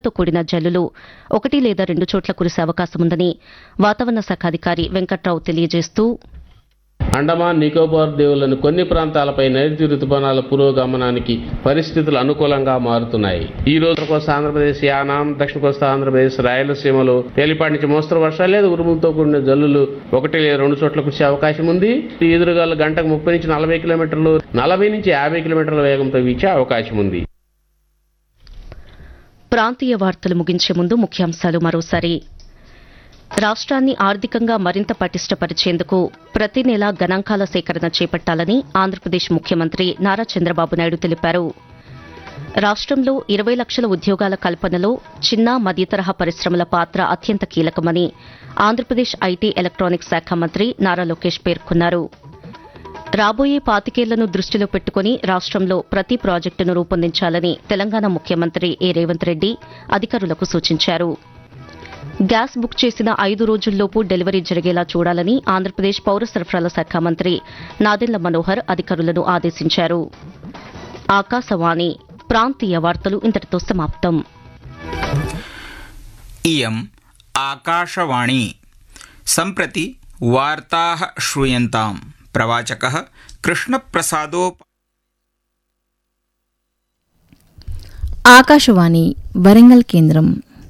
ఉరుములతో కూడిన జల్లులు ఒకటి లేదా రెండు చోట్ల కురిసే అవకాశముందని వాతావరణ శాఖ అధికారి వెంకట్రావు తెలియజేస్తూ అండమాన్ నికోబార్ దీవులను కొన్ని ప్రాంతాలపై నైరుతి రుతుపవనాల పురోగమనానికి పరిస్థితులు అనుకూలంగా మారుతున్నాయి ఈ రోజు కోస్తా ఆంధ్రప్రదేశ్ యానాం దక్షిణ కోస్తా ఆంధ్రప్రదేశ్ రాయలసీమలో తేలిపాటి నుంచి మోస్తరు వర్షాలు లేదా ఉరుములతో కూడిన జల్లులు ఒకటి లేదా రెండు చోట్ల కురిసే అవకాశం ఉంది ఈ ఎదురుగాలు గంటకు ముప్పై నుంచి నలభై కిలోమీటర్లు నలభై నుంచి యాభై కిలోమీటర్ల వేగంతో వీచే అవకాశం ఉంది ప్రాంతీయ వార్తలు ముగించే ముందు ముఖ్యాంశాలు మరోసారి రాష్ట్రాన్ని ఆర్థికంగా మరింత పటిష్టపరిచేందుకు ప్రతి నెల గణాంకాల సేకరణ చేపట్టాలని ఆంధ్రప్రదేశ్ ముఖ్యమంత్రి నారా చంద్రబాబు నాయుడు తెలిపారు రాష్ట్రంలో ఇరవై లక్షల ఉద్యోగాల కల్పనలో చిన్న మధ్యతరహా పరిశ్రమల పాత్ర అత్యంత కీలకమని ఆంధ్రప్రదేశ్ ఐటీ ఎలక్ట్రానిక్స్ శాఖ మంత్రి నారా లోకేష్ పేర్కొన్నారు రాబోయే పాతికేళ్లను దృష్టిలో పెట్టుకుని రాష్ట్రంలో ప్రతి ప్రాజెక్టును రూపొందించాలని తెలంగాణ ముఖ్యమంత్రి ఏ రేవంత్ రెడ్డి అధికారులకు సూచించారు గ్యాస్ బుక్ చేసిన ఐదు రోజుల్లోపు డెలివరీ జరిగేలా చూడాలని ఆంధ్రప్రదేశ్ పౌర సరఫరాల శాఖ మంత్రి నాదెండ్ల మనోహర్ అధికారులను ఆదేశించారు ఆకాశవాణి ప్రాంతీయ వార్తలు ఇంతటితో సమాప్తం इयम् आकाशवाणी सम्प्रति वार्ताः श्रूयन्ताम् प्रवाचकः कृष्णप्रसादोप ఆకాశవాణి వరంగల్ కేంద్రం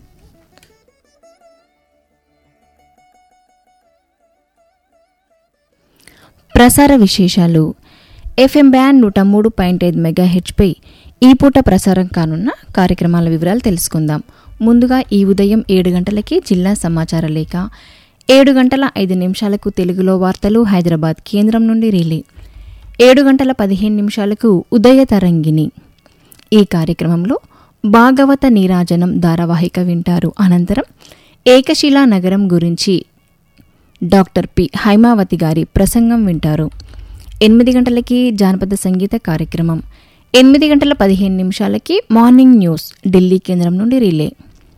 ప్రసార విశేషాలు ఎఫ్ఎం బ్యాండ్ నూట మూడు పాయింట్ ఐదు మెగా హెచ్పై ఈ పూట ప్రసారం కానున్న కార్యక్రమాల వివరాలు తెలుసుకుందాం ముందుగా ఈ ఉదయం ఏడు గంటలకి జిల్లా సమాచార లేఖ ఏడు గంటల ఐదు నిమిషాలకు తెలుగులో వార్తలు హైదరాబాద్ కేంద్రం నుండి రిలే ఏడు గంటల పదిహేను నిమిషాలకు ఉదయ తరంగిణి ఈ కార్యక్రమంలో భాగవత నీరాజనం ధారావాహిక వింటారు అనంతరం ఏకశిలా నగరం గురించి డాక్టర్ పి హైమావతి గారి ప్రసంగం వింటారు ఎనిమిది గంటలకి జానపద సంగీత కార్యక్రమం ఎనిమిది గంటల పదిహేను నిమిషాలకి మార్నింగ్ న్యూస్ ఢిల్లీ కేంద్రం నుండి రిలే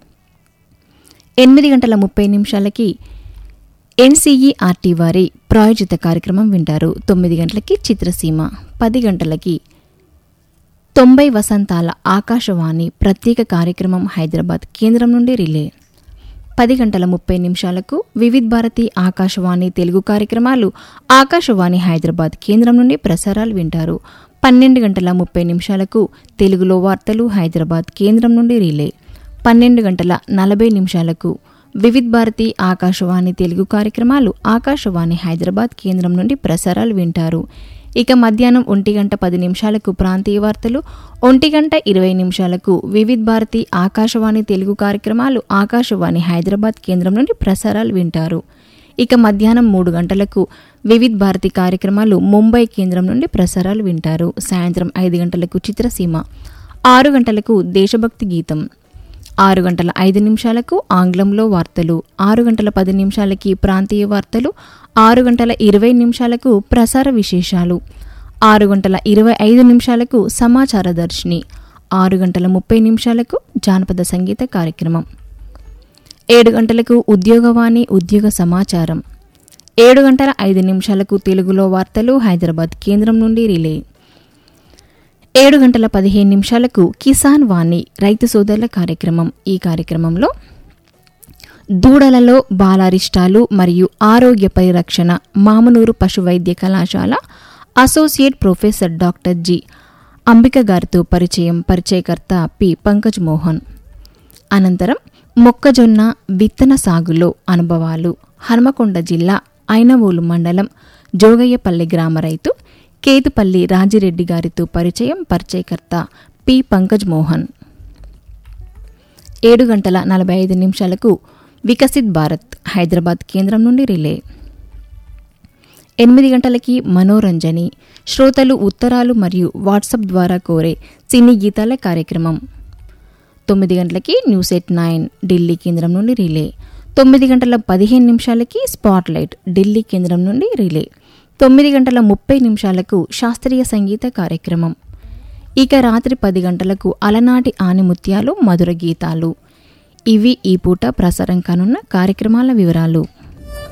ఎనిమిది గంటల ముప్పై నిమిషాలకి ఎన్సీఈఆర్టీ వారి ప్రాయోజిత కార్యక్రమం వింటారు తొమ్మిది గంటలకి చిత్రసీమ పది గంటలకి తొంభై వసంతాల ఆకాశవాణి ప్రత్యేక కార్యక్రమం హైదరాబాద్ కేంద్రం నుండి రిలే పది గంటల ముప్పై నిమిషాలకు వివిధ్ భారతి ఆకాశవాణి తెలుగు కార్యక్రమాలు ఆకాశవాణి హైదరాబాద్ కేంద్రం నుండి ప్రసారాలు వింటారు పన్నెండు గంటల ముప్పై నిమిషాలకు తెలుగులో వార్తలు హైదరాబాద్ కేంద్రం నుండి రిలే పన్నెండు గంటల నలభై నిమిషాలకు వివిధ్ భారతి ఆకాశవాణి తెలుగు కార్యక్రమాలు ఆకాశవాణి హైదరాబాద్ కేంద్రం నుండి ప్రసారాలు వింటారు ఇక మధ్యాహ్నం ఒంటి గంట పది నిమిషాలకు ప్రాంతీయ వార్తలు ఒంటి గంట ఇరవై నిమిషాలకు వివిధ్ భారతి ఆకాశవాణి తెలుగు కార్యక్రమాలు ఆకాశవాణి హైదరాబాద్ కేంద్రం నుండి ప్రసారాలు వింటారు ఇక మధ్యాహ్నం మూడు గంటలకు వివిధ్ భారతి కార్యక్రమాలు ముంబై కేంద్రం నుండి ప్రసారాలు వింటారు సాయంత్రం ఐదు గంటలకు చిత్రసీమ ఆరు గంటలకు దేశభక్తి గీతం ఆరు గంటల ఐదు నిమిషాలకు ఆంగ్లంలో వార్తలు ఆరు గంటల పది నిమిషాలకి ప్రాంతీయ వార్తలు ఆరు గంటల ఇరవై నిమిషాలకు ప్రసార విశేషాలు ఆరు గంటల ఇరవై ఐదు నిమిషాలకు సమాచార దర్శిని ఆరు గంటల ముప్పై నిమిషాలకు జానపద సంగీత కార్యక్రమం ఏడు గంటలకు ఉద్యోగవాణి ఉద్యోగ సమాచారం ఏడు గంటల ఐదు నిమిషాలకు తెలుగులో వార్తలు హైదరాబాద్ కేంద్రం నుండి రిలే ఏడు గంటల పదిహేను నిమిషాలకు కిసాన్ వాణి రైతు సోదరుల కార్యక్రమం ఈ కార్యక్రమంలో దూడలలో బాలారిష్టాలు మరియు ఆరోగ్య పరిరక్షణ మామనూరు పశు వైద్య కళాశాల associate professor doctor G Ambika గారితో పరిచయం పరిచయకర్త పి పంకజ్ మోహన్ అనంతరం మొక్కజొన్న విత్తన సాగులో అనుభవాలు హనుమకొండ జిల్లా ఐనవోలు మండలం జోగయ్యపల్లి గ్రామ రైతు కేతుపల్లి రాజిరెడ్డి గారితో పరిచయం పరిచయకర్త పి పంకజ్ మోహన్ ఏడు గంటల నలభై ఐదు నిమిషాలకు వికసిత్ భారత్ హైదరాబాద్ కేంద్రం నుండి రిలే ఎనిమిది గంటలకి మనోరంజని శ్రోతలు ఉత్తరాలు మరియు వాట్సాప్ ద్వారా కోరే సినీ గీతాల కార్యక్రమం తొమ్మిది గంటలకి న్యూస్ ఎట్ నైన్ ఢిల్లీ కేంద్రం నుండి రిలే తొమ్మిది గంటల పదిహేను నిమిషాలకి స్పాట్ లైట్ ఢిల్లీ కేంద్రం నుండి రిలే తొమ్మిది గంటల ముప్పై నిమిషాలకు శాస్త్రీయ సంగీత కార్యక్రమం ఇక రాత్రి పది గంటలకు అలనాటి ఆనిముత్యాలు మధుర గీతాలు ఇవి ఈ పూట ప్రసారం కానున్న కార్యక్రమాల వివరాలు